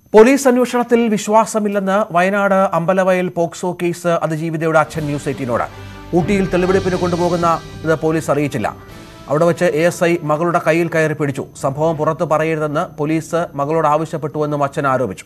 Police അന്വേഷണത്തിൽ വിശ്വാസമില്ലെന്ന് Wayanad Ambalavayal POCSO case അതിജീവിതയുടെ അച്ഛൻ ന്യൂസ് എയ്റ്റീനോട് ഊട്ടിയിൽ തെളിവെടുപ്പിന് കൊണ്ടുപോകുന്ന ഇത് പോലീസ് അറിയിച്ചില്ല അവിടെ വെച്ച് എ എസ് ഐ മകളുടെ കയ്യിൽ കയറി പിടിച്ചു സംഭവം പുറത്തു പറയരുതെന്ന് പോലീസ് മകളോട് ആവശ്യപ്പെട്ടുവെന്നും അച്ഛൻ ആരോപിച്ചു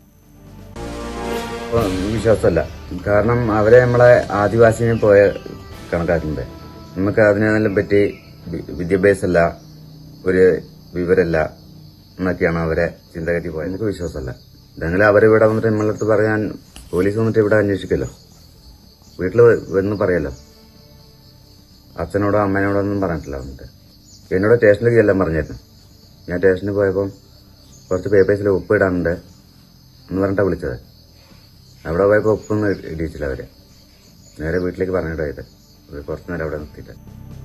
വിശ്വാസമല്ല കാരണം അവരെ നമ്മളെ ആദിവാസിനെ പോയ കണക്കാക്കുന്നത് നമുക്ക് അതിനെല്ലാം പറ്റി വി- വിദ്യാഭ്യാസമല്ല ഒരു വിവരമല്ല എന്നൊക്കെയാണ് അവരെ ചിന്തഗതി പോയത് എനിക്ക് വിശ്വാസമല്ല ഇതെങ്കിലും അവരിവിടെ വന്നിട്ട് നമ്മളടുത്ത് പറയാൻ പോലീസ് വന്നിട്ട് ഇവിടെ അന്വേഷിക്കല്ലോ വീട്ടിൽ വന്ന് പറയാലോ അച്ഛനോടോ അമ്മേനോടോ ഒന്നും പറഞ്ഞിട്ടില്ല വന്നിട്ട് എന്നോട് സ്റ്റേഷനിലേക്ക് ചെല്ലാൻ പറഞ്ഞായിരുന്നു ഞാൻ സ്റ്റേഷനിൽ പോയപ്പം കുറച്ച് പേപ്പേഴ്സിൽ ഒപ്പിടാനുണ്ട് എന്ന് പറഞ്ഞിട്ടാണ് വിളിച്ചത് അവിടെ പോയപ്പോൾ ഒപ്പൊന്നും ഇടിയിച്ചില്ല അവര് നേരെ വീട്ടിലേക്ക് പറഞ്ഞിട്ടായത് കുറച്ച് നേരം അവിടെ നിർത്തിയിട്ട്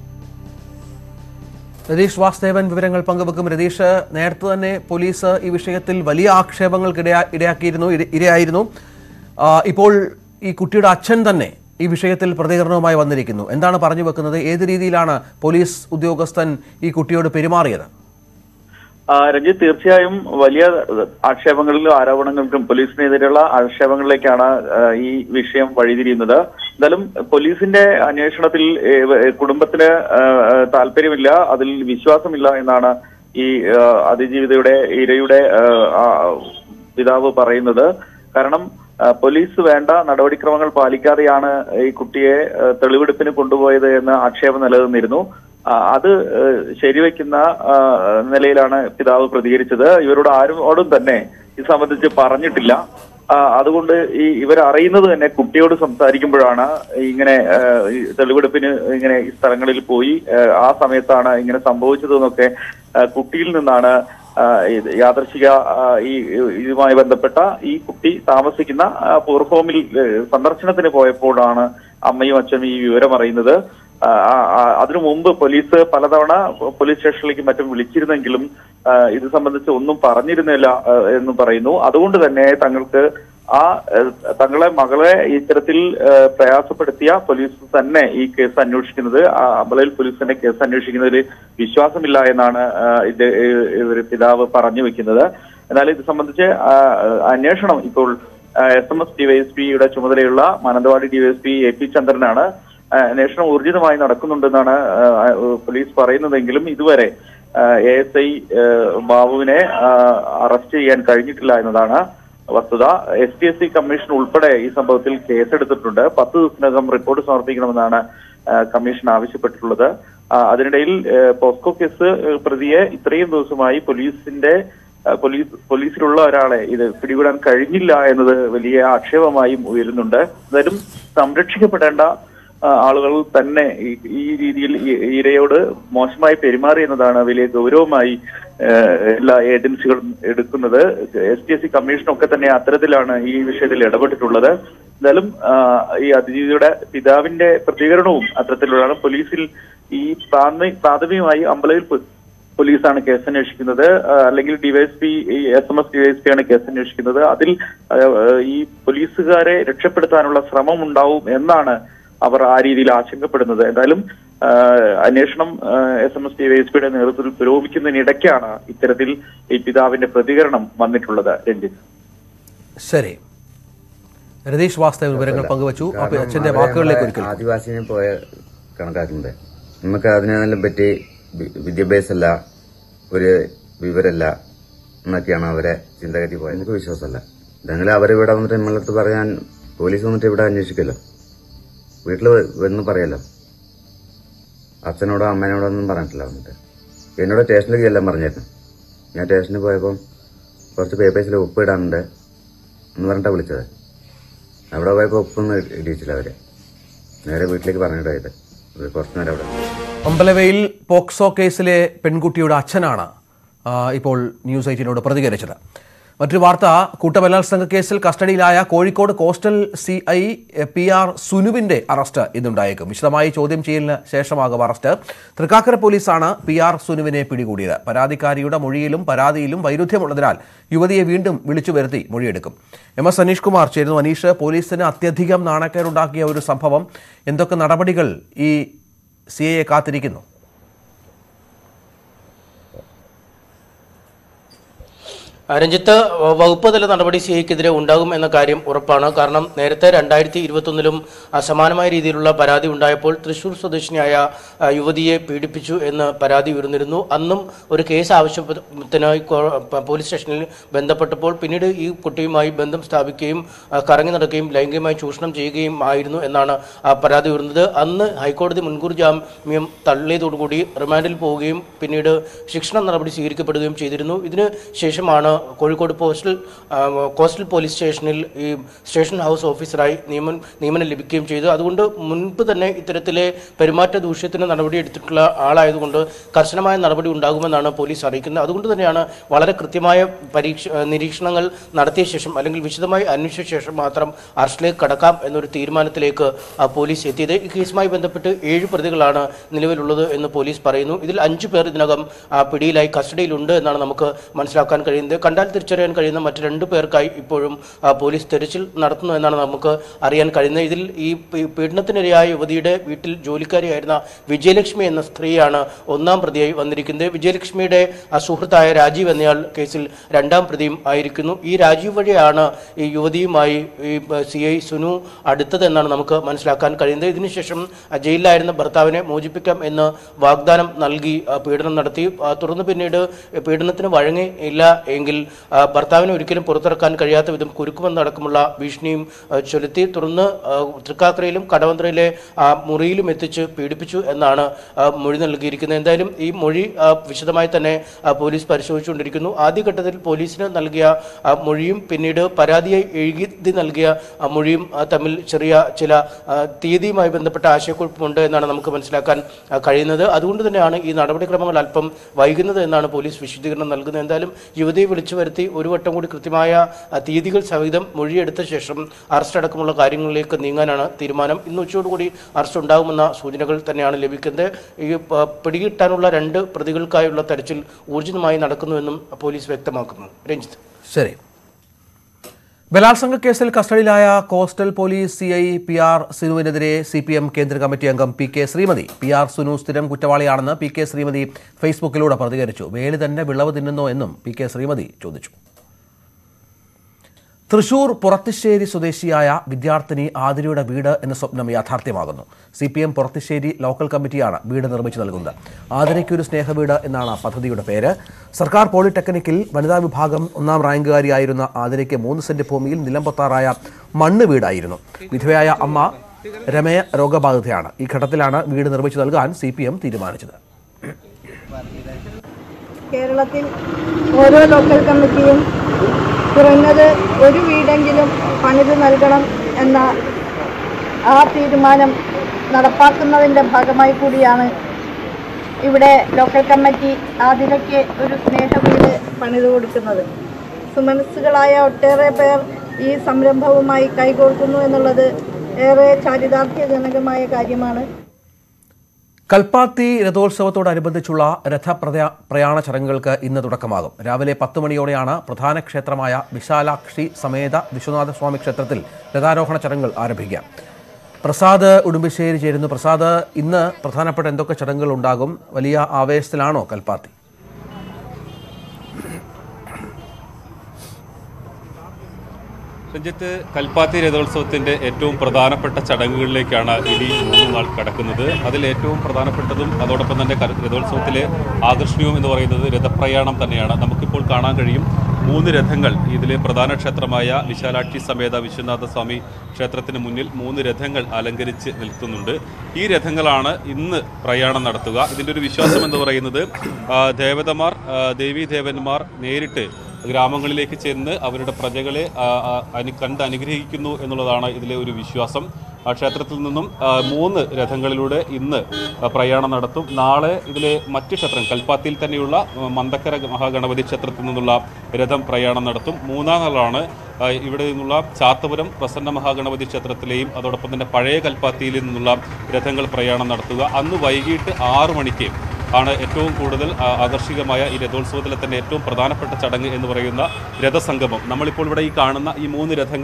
രതീഷ് വാസുദേവൻ വിവരങ്ങൾ പങ്കുവെക്കും രതീഷ് നേരത്തെ തന്നെ പോലീസ് ഈ വിഷയത്തിൽ വലിയ ആക്ഷേപങ്ങൾക്ക് ഇടയാ ഇടയാക്കിയിരുന്നു ഇര- ഇരയായിരുന്നു ആ, ഇപ്പോൾ ഈ കുട്ടിയുടെ അച്ഛൻ തന്നെ ഈ വിഷയത്തിൽ പ്രതികരണവുമായി വന്നിരിക്കുന്നു എന്താണ് പറഞ്ഞു വെക്കുന്നത് ഏത് രീതിയിലാണ് പോലീസ് ഉദ്യോഗസ്ഥൻ ഈ കുട്ടിയോട് പെരുമാറിയത് ആ, രഞ്ജിത്ത് തീർച്ചയായും വലിയ ആക്ഷേപങ്ങളിലും ആരോപണങ്ങൾക്കും പോലീസിനെതിരെയുള്ള ആക്ഷേപങ്ങളിലേക്കാണ് ആ, ഈ വിഷയം വഴിതിരിയുന്നത് എന്തായാലും പോലീസിന്റെ അന്വേഷണത്തിൽ ഏ, ഏ, കുടുംബത്തിന് ആ, ആ, താല്പര്യമില്ല അതിൽ വിശ്വാസമില്ല എന്നാണ് ഈ ആ, അതിജീവിതയുടെ ഇരയുടെ ആ, ആ, പിതാവ് പറയുന്നത് കാരണം ആ, പോലീസ് വേണ്ട നടപടിക്രമങ്ങൾ പാലിക്കാതെയാണ് ഈ കുട്ടിയെ ആ, തെളിവെടുപ്പിന് കൊണ്ടുപോയത് എന്ന് ആക്ഷേപം നിലനിന്നിരുന്നു ആ, അത് ഏഹ്, ശരിവെക്കുന്ന ആ, നിലയിലാണ് പിതാവ് പ്രതികരിച്ചത് ഇവരോട് ആരോടും തന്നെ ഇത് സംബന്ധിച്ച് പറഞ്ഞിട്ടില്ല ആ, അതുകൊണ്ട് ഈ ഇവർ അറിയുന്നത് തന്നെ കുട്ടിയോട് സംസാരിക്കുമ്പോഴാണ് ഇങ്ങനെ ഏഹ്, ഈ തെളിവെടുപ്പിന് ഇങ്ങനെ ഈ സ്ഥലങ്ങളിൽ പോയി ഏഹ്, ആ സമയത്താണ് ഇങ്ങനെ സംഭവിച്ചതെന്നൊക്കെ ഏഹ്, കുട്ടിയിൽ നിന്നാണ് ആ, ഇത് യാദർശിക ആ, ഈ ഇതുമായി ബന്ധപ്പെട്ട ഈ കുട്ടി താമസിക്കുന്ന ആ, പൂർ ഹോമിൽ ഏഹ്, സന്ദർശനത്തിന് പോയപ്പോഴാണ് അമ്മയും അച്ഛനും ഈ വിവരം അറിയുന്നത് ആ, ആ, ആ, അതിനു മുമ്പ് പോലീസ് പലതവണ പോലീസ് സ്റ്റേഷനിലേക്ക് മറ്റും വിളിച്ചിരുന്നെങ്കിലും ആ, ഇത് സംബന്ധിച്ച് ഒന്നും പറഞ്ഞിരുന്നില്ല ആ, എന്ന് പറയുന്നു അതുകൊണ്ട് തന്നെ തങ്ങൾക്ക് ആ ഏഹ്, തങ്ങളെ മകളെ ഇത്തരത്തിൽ ഏഹ്, പ്രയാസപ്പെടുത്തിയ പോലീസ് തന്നെ ഈ കേസ് അന്വേഷിക്കുന്നത് ആ അമ്പലയിൽ പോലീസ് തന്നെ കേസ് അന്വേഷിക്കുന്നതിൽ വിശ്വാസമില്ല എന്നാണ് ആ, ഇത് ഇവർ പിതാവ് പറഞ്ഞു വെക്കുന്നത് എന്നാൽ ഇത് സംബന്ധിച്ച് ആ, അന്വേഷണം ഇപ്പോൾ എസ് എം എസ് ഡിവൈഎസ്പിയുടെ ചുമതലയുള്ള മാനന്തവാടി ഡിവൈഎസ്പി എ പി ചന്ദ്രനാണ് ആ, അന്വേഷണം ഊർജിതമായി നടക്കുന്നുണ്ടെന്നാണ് ആ, ആ, പോലീസ് പറയുന്നതെങ്കിലും ഇതുവരെ എ എസ് ഐ ബാബുവിനെ ആ, അറസ്റ്റ് ചെയ്യാൻ കഴിഞ്ഞിട്ടില്ല എന്നതാണ് വസ്തുത S T S C commission ഉൾപ്പെടെ ഈ സംഭവത്തിൽ കേസെടുത്തിട്ടുണ്ട് പത്ത് ദിവസത്തിനകം റിപ്പോർട്ട് സമർപ്പിക്കണമെന്നാണ് ആ, കമ്മീഷൻ ആവശ്യപ്പെട്ടിട്ടുള്ളത് ആ, അതിനിടയിൽ ആ, പോസ്കോ കേസ് ആ, പ്രതിയെ ഇത്രയും ദിവസമായി പോലീസിന്റെ ആ, പോലീസ് പോലീസിലുള്ള ഒരാളെ ഇത് പിടികൂടാൻ കഴിഞ്ഞില്ല എന്നത് വലിയ ആക്ഷേപമായും ഉയരുന്നുണ്ട് എന്തായാലും സംരക്ഷിക്കപ്പെടേണ്ട ആ, ആളുകൾ തന്നെ ഈ- ഈ രീതിയിൽ ഈ- ഇരയോട് മോശമായി പെരുമാറി എന്നതാണ് വലിയ ഗൗരവമായി ആ, എല്ലാ ഏജൻസികളും എടുക്കുന്നത് എസ് ടി എസ് സി കമ്മീഷനൊക്കെ തന്നെ അത്തരത്തിലാണ് ഈ വിഷയത്തിൽ ഇടപെട്ടിട്ടുള്ളത് എന്തായാലും ആ, ഈ അതിജീവിയുടെ പിതാവിന്റെ പ്രതികരണവും അത്തരത്തിലുള്ളതാണ് പോലീസിൽ ഈ പ്രാഥമി പ്രാഥമികമായി അമ്പലയിൽ പോ- പോലീസാണ് കേസ് അന്വേഷിക്കുന്നത് ആ, അല്ലെങ്കിൽ DYSP S M S DYSP ആണ് കേസ് അന്വേഷിക്കുന്നത് അതിൽ ആ, ഈ പോലീസുകാരെ രക്ഷപ്പെടുത്താനുള്ള ശ്രമം ഉണ്ടാവും എന്നാണ് അവർ ആ രീതിയിൽ ആശങ്കപ്പെടുന്നത് എന്തായാലും ആ, അന്വേഷണം എസ് എം എസ് ഡിവൈഎസ്പിയുടെ നേതൃത്വത്തിൽ പുരോഗമിക്കുന്നതിനിടയ്ക്കാണ് ഇത്തരത്തിൽ ഈ പിതാവിന്റെ പ്രതികരണം വന്നിട്ടുള്ളത് രഞ്ജിത്ത് ശരി രതീഷ് വാസുദേവൻ വിവരങ്ങൾ പങ്കുവച്ചു അപ്പോൾ കാരണം അച്ഛന്റെ അവരെ വാക്കുകളിലേക്ക് നമ്മളെ ഒരിക്കൽ ആദിവാസിനെ പോയ കണക്കാക്കുന്നത് നമുക്ക് അതിനെല്ലാം പറ്റി വി- വിദ്യാഭ്യാസമല്ല ഒരു വിവരമല്ല എന്നൊക്കെയാണ് അവരെ ചിന്തഗതി പോയത് എനിക്ക് വിശ്വാസമല്ല ഇതെങ്കിലും അവരിവിടെ വന്നിട്ട് നമ്മളടുത്ത് പറയാൻ പോലീസ് വന്നിട്ട് ഇവിടെ അന്വേഷിക്കല്ലോ വീട്ടിൽ വന്ന് പറയാലോ അച്ഛനോടോ അമ്മേനോടോ ഒന്നും പറഞ്ഞിട്ടില്ല വന്നിട്ട് എന്നോട് സ്റ്റേഷനിലേക്ക് ചെല്ലാൻ പറഞ്ഞായിരുന്നു ഞാൻ സ്റ്റേഷനിൽ പോയപ്പം കുറച്ച് പേപ്പേഴ്സിൽ ഒപ്പിടാനുണ്ട് എന്ന് പറഞ്ഞിട്ടാണ് വിളിച്ചത് അവിടെ പോയപ്പോൾ ഒപ്പൊന്നും ഇടിയിച്ചില്ല അവര് നേരെ വീട്ടിലേക്ക് പറഞ്ഞിട്ടായത് കുറച്ച് നേരം അവിടെ അമ്പലവയിൽ പോക്സോ കേസിലെ പെൺകുട്ടിയുടെ അച്ഛനാണ് ആ, ഇപ്പോൾ ന്യൂസ് എയ്റ്റീനോട് പ്രതികരിച്ചത് മറ്റൊരു വാർത്ത കൂട്ടബലാത്സംഗ കേസിൽ കസ്റ്റഡിയിലായ Kozhikode coastal C I P R സുനുവിന്റെ അറസ്റ്റ് ഇന്നുണ്ടായേക്കും വിശദമായി ചോദ്യം ചെയ്യലിന് ശേഷമാകും അറസ്റ്റ് തൃക്കാക്കര പോലീസാണ് പി ആർ സുനുവിനെ പിടികൂടിയത് പരാതിക്കാരിയുടെ മൊഴിയിലും പരാതിയിലും വൈരുദ്ധ്യമുള്ളതിനാൽ യുവതിയെ വീണ്ടും വിളിച്ചു വരുത്തി മൊഴിയെടുക്കും എം എസ് അനീഷ് കുമാർ ചേരുന്നു അനീഷ് പോലീസിന് അത്യധികം നാണക്കേടുണ്ടാക്കിയ ഒരു സംഭവം എന്തൊക്കെ നടപടികൾ ഈ സി ഐയെ കാത്തിരിക്കുന്നു രഞ്ജിത്ത് വകുപ്പ് തല നടപടി സി ഐക്കെതിരെ ഉണ്ടാകും എന്ന കാര്യം ഉറപ്പാണ് കാരണം നേരത്തെ രണ്ടായിരത്തി ഇരുപത്തൊന്നിലും സമാനമായ രീതിയിലുള്ള പരാതി ഉണ്ടായപ്പോൾ തൃശൂർ സ്വദേശിനിയായ ആ, യുവതിയെ പീഡിപ്പിച്ചു എന്ന് പരാതി ഉയർന്നിരുന്നു അന്നും ഒരു കേസ് ആവശ്യത്തിനായി കോ- പ- പോലീസ് സ്റ്റേഷനിൽ ബന്ധപ്പെട്ടപ്പോൾ പിന്നീട് ഈ കുട്ടിയുമായി ബന്ധം സ്ഥാപിക്കുകയും ആ, കറങ്ങി നടക്കുകയും ലൈംഗികമായി ചൂഷണം ചെയ്യുകയും ആയിരുന്നു എന്നാണ് ആ പരാതി ഉയർന്നത് അന്ന് ഹൈക്കോടതി മുൻകൂർ ജാമ്യം തള്ളിയതോടുകൂടി റിമാൻഡിൽ പോവുകയും പിന്നീട് ശിക്ഷണ നടപടി സ്വീകരിക്കപ്പെടുകയും ചെയ്തിരുന്നു ഇതിന് ശേഷമാണ് കോഴിക്കോട് പോസ്റ്റൽ ആ, കോസ്റ്റൽ പോലീസ് സ്റ്റേഷനിൽ ഈ സ്റ്റേഷൻ ഹൗസ് ഓഫീസറായി നിയമനം നിയമനം ലഭിക്കുകയും ചെയ്തു അതുകൊണ്ട് മുൻപ് തന്നെ ഇത്തരത്തിലെ പെരുമാറ്റ ദൂഷ്യത്തിന് നടപടിയെടുത്തിട്ടുള്ള ആളായതുകൊണ്ട് കർശനമായ നടപടി ഉണ്ടാകുമെന്നാണ് പോലീസ് അറിയിക്കുന്നത് അതുകൊണ്ട് തന്നെയാണ് വളരെ കൃത്യമായ പരീക്ഷ നിരീക്ഷണങ്ങൾ നടത്തിയ ശേഷം അല്ലെങ്കിൽ വിശദമായി അന്വേഷിച്ച ശേഷം മാത്രം അറസ്റ്റിലേക്ക് കടക്കാം എന്നൊരു തീരുമാനത്തിലേക്ക് ആ, പോലീസ് എത്തിയത് ഈ കേസുമായി ബന്ധപ്പെട്ട് ഏഴ് പ്രതികളാണ് നിലവിലുള്ളത് എന്ന് പോലീസ് പറയുന്നു ഇതിൽ അഞ്ചു പേർ ഇതിനകം ആ, പിടിയിലായി കസ്റ്റഡിയിലുണ്ട് എന്നാണ് നമുക്ക് മനസ്സിലാക്കാൻ കഴിയുന്നത് കണ്ടാൽ തിരിച്ചറിയാൻ കഴിയുന്ന മറ്റ് രണ്ട് പേർക്കായി ഇപ്പോഴും ആ, പോലീസ് തെരച്ചിൽ നടത്തുന്നു എന്നാണ് നമുക്ക് അറിയാൻ കഴിയുന്നത് ഇതിൽ ഈ പീ- പീഡനത്തിനിരയായ യുവതിയുടെ വീട്ടിൽ ജോലിക്കാരിയായിരുന്ന വിജയലക്ഷ്മി എന്ന സ്ത്രീയാണ് ഒന്നാം പ്രതിയായി വന്നിരിക്കുന്നത് വിജയലക്ഷ്മിയുടെ ആ, സുഹൃത്തായ രാജീവ് എന്നയാൾ കേസിൽ രണ്ടാം പ്രതിയും ആയിരിക്കുന്നു ഈ രാജീവ് വഴിയാണ് ഈ യുവതിയുമായി ഈ സി ഐ സുനു അടുത്തതെന്നാണ് നമുക്ക് മനസ്സിലാക്കാൻ കഴിയുന്നത് ഇതിനുശേഷം ആ, ജയിലിലായിരുന്ന ഭർത്താവിനെ മോചിപ്പിക്കാം എന്ന് വാഗ്ദാനം നൽകി ആ, പീഡനം നടത്തി ആ, തുടർന്ന് പിന്നീട് പീഡനത്തിന് വഴങ്ങിയില്ല എങ്കിൽ ആ, ഭർത്താവിനെ ഒരിക്കലും പുറത്തിറക്കാൻ കഴിയാത്ത വിധം കുരുക്കുമെന്നടക്കമുള്ള ഭീഷണിയും ആ, ചൊലുത്തി തുടർന്ന് ആ, തൃക്കാക്കരയിലും കടവന്ത്രയിലെ ആ, മുറിയിലും എത്തിച്ച് പീഡിപ്പിച്ചു എന്നാണ് ആ, മൊഴി നൽകിയിരിക്കുന്നത് എന്തായാലും ഈ മൊഴി ആ, വിശദമായി തന്നെ ആ, പോലീസ് പരിശോധിച്ചുകൊണ്ടിരിക്കുന്നു ആദ്യഘട്ടത്തിൽ പോലീസിന് നൽകിയ ആ, മൊഴിയും പിന്നീട് പരാതിയായി എഴുതി നൽകിയ ആ, മൊഴിയും ആ, തമ്മിൽ ചെറിയ ചില ആ, തീയതിയുമായി ബന്ധപ്പെട്ട ആശയക്കുഴപ്പമുണ്ട് എന്നാണ് നമുക്ക് മനസ്സിലാക്കാൻ ആ, കഴിയുന്നത് അതുകൊണ്ട് തന്നെയാണ് ഈ നടപടിക്രമങ്ങൾ അല്പം വൈകുന്നത് എന്നാണ് പോലീസ് വിശദീകരണം നൽകുന്നത് എന്തായാലും യുവതിയെ വിളിച്ചു വരുത്തി ഒരു വട്ടം കൂടി കൃത്യമായ ആ, തീയതികൾ സഹിതം മൊഴിയെടുത്ത ശേഷം അറസ്റ്റ് അടക്കമുള്ള കാര്യങ്ങളിലേക്ക് നീങ്ങാനാണ് തീരുമാനം ഇന്ന് ഉച്ചയോടുകൂടി അറസ്റ്റ് ഉണ്ടാകുമെന്ന സൂചനകൾ തന്നെയാണ് ലഭിക്കുന്നത് ഈ പ- പിടികിട്ടാനുള്ള രണ്ട് പ്രതികൾക്കായുള്ള തെരച്ചിൽ ഊർജിതമായി നടക്കുന്നുവെന്നും പോലീസ് വ്യക്തമാക്കുന്നു രഞ്ജിത്ത് ശരി ബലാത്സംഗ കേസിൽ കസ്റ്റഡിയിലായ coastal police C I P R സിനുവിനെതിരെ സി പി എം കേന്ദ്ര കമ്മിറ്റി അംഗം P K Sreemathi P R Sunu സ്ഥിരം കുറ്റവാളിയാണെന്ന് പി കെ ശ്രീമതി ഫേസ്ബുക്കിലൂടെ പ്രതികരിച്ചു വേലി തന്നെ വിളവ് തിന്നുന്നോ എന്നും പി കെ ശ്രീമതി ചോദിച്ചു തൃശൂർ പുറത്തിശ്ശേരി സ്വദേശിയായ വിദ്യാർത്ഥിനി ആതിരയുടെ വീട് എന്ന സ്വപ്നം യാഥാർത്ഥ്യമാകുന്നു C P M Purathissery local കമ്മിറ്റിയാണ് വീട് നിർമ്മിച്ചു നൽകുന്നത് ആതിരയ്ക്കൊരു സ്നേഹവീട് എന്നാണ് പദ്ധതിയുടെ പേര് സർക്കാർ പോളിടെക്നിക്കിൽ വനിതാ വിഭാഗം ഒന്നാം റാങ്കുകാരിയായിരുന്ന ആതിരയ്ക്ക് മൂന്ന് സെന്റ് ഭൂമിയിൽ നിലംപൊത്താറായ മണ്ണ് വീടായിരുന്നു വിധവയായ അമ്മ രമയ രോഗബാധിതയാണ് ഈ ഘട്ടത്തിലാണ് വീട് നിർമ്മിച്ചു നൽകാൻ സി പി എം തീരുമാനിച്ചത് കേരളത്തിൽ ഓരോ ലോക്കൽ കമ്മിറ്റിയും കുറഞ്ഞത് ഒരു വീടെങ്കിലും പണിത് നൽകണം എന്ന ആ തീരുമാനം നടപ്പാക്കുന്നതിൻ്റെ ഭാഗമായി കൂടിയാണ് ഇവിടെ ലോക്കൽ കമ്മിറ്റി ആതിരയ്ക്ക് ഒരു സ്നേഹ വീട് പണിത് കൊടുക്കുന്നത് സുമനസ്സുകളായ ഒട്ടേറെ പേർ ഈ സംരംഭവുമായി കൈകോർക്കുന്നു എന്നുള്ളത് ഏറെ ചാരിതാർത്ഥ്യജനകമായ കാര്യമാണ് കൽപ്പാത്തി രഥോത്സവത്തോടനുബന്ധിച്ചുള്ള രഥപ്രയ- പ്രയാണ ചടങ്ങുകൾക്ക് ഇന്ന് തുടക്കമാകും രാവിലെ പത്ത് മണിയോടെയാണ് പ്രധാന ക്ഷേത്രമായ വിശാലാക്ഷി സമേത വിശ്വനാഥസ്വാമി ക്ഷേത്രത്തിൽ രഥാരോഹണ ചടങ്ങുകൾ ആരംഭിക്കുക പ്രസാദ് ഉടുമ്പശ്ശേരി ചേരുന്നു പ്രസാദ് ഇന്ന് പ്രധാനപ്പെട്ട എന്തൊക്കെ ചടങ്ങുകൾ ഉണ്ടാകും വലിയ ആവേശത്തിലാണോ കൽപ്പാത്തി രഞ്ജിത്ത് കൽപ്പാത്തി രഥോത്സവത്തിന്റെ ഏറ്റവും പ്രധാനപ്പെട്ട ചടങ്ങുകളിലേക്കാണ് ഇനി മൂന്ന് നാൾ കടക്കുന്നത് അതിൽ ഏറ്റവും പ്രധാനപ്പെട്ടതും അതോടൊപ്പം തന്നെ കര- രഥോത്സവത്തിലെ ആകർഷണീയവും എന്ന് പറയുന്നത് രഥപ്രയാണം തന്നെയാണ് നമുക്കിപ്പോൾ കാണാൻ കഴിയും മൂന്ന് രഥങ്ങൾ ഇതിലെ പ്രധാന ക്ഷേത്രമായ വിശാലാക്ഷി സമേത വിശ്വനാഥ സ്വാമി ക്ഷേത്രത്തിന് മുന്നിൽ മൂന്ന് രഥങ്ങൾ അലങ്കരിച്ച് നിൽക്കുന്നുണ്ട് ഈ രഥങ്ങളാണ് ഇന്ന് പ്രയാണം നടത്തുക ഇതിൻ്റെ ഒരു വിശ്വാസം എന്ന് പറയുന്നത് ആ, ദേവതമാർ ആ, ദേവീദേവന്മാർ നേരിട്ട് ഗ്രാമങ്ങളിലേക്ക് ചെന്ന് അവരുടെ പ്രജകളെ ആ, ആ, അനു കണ്ട് അനുഗ്രഹിക്കുന്നു എന്നുള്ളതാണ് ഇതിലെ ഒരു വിശ്വാസം ആ ക്ഷേത്രത്തിൽ നിന്നും ആ, മൂന്ന് രഥങ്ങളിലൂടെ ഇന്ന് ആ, പ്രയാണം നടത്തും നാളെ ഇതിലെ മറ്റ് ക്ഷേത്രം കൽപ്പാത്തിയിൽ തന്നെയുള്ള ആ, മന്ദക്കര മഹാഗണപതി ക്ഷേത്രത്തിൽ നിന്നുള്ള രഥം പ്രയാണം നടത്തും മൂന്നാം നാളാണ് ആ, ഇവിടെ നിന്നുള്ള ചാത്തപുരം പ്രസന്ന മഹാഗണപതി ക്ഷേത്രത്തിലെയും അതോടൊപ്പം തന്നെ പഴയ കൽപ്പാത്തിയിൽ നിന്നുള്ള രഥങ്ങൾ പ്രയാണം നടത്തുക അന്ന് വൈകിട്ട് ആറു മണിക്ക് ആണ് ഏറ്റവും കൂടുതൽ ആ, ആകർഷകമായ ഈ രഥോത്സവത്തിലെ തന്നെ ഏറ്റവും പ്രധാനപ്പെട്ട ചടങ്ങ് എന്ന് പറയുന്ന രഥസംഗമം നമ്മളിപ്പോൾ ഇവിടെ ഈ കാണുന്ന ഈ മൂന്ന് രഥങ്ങൾ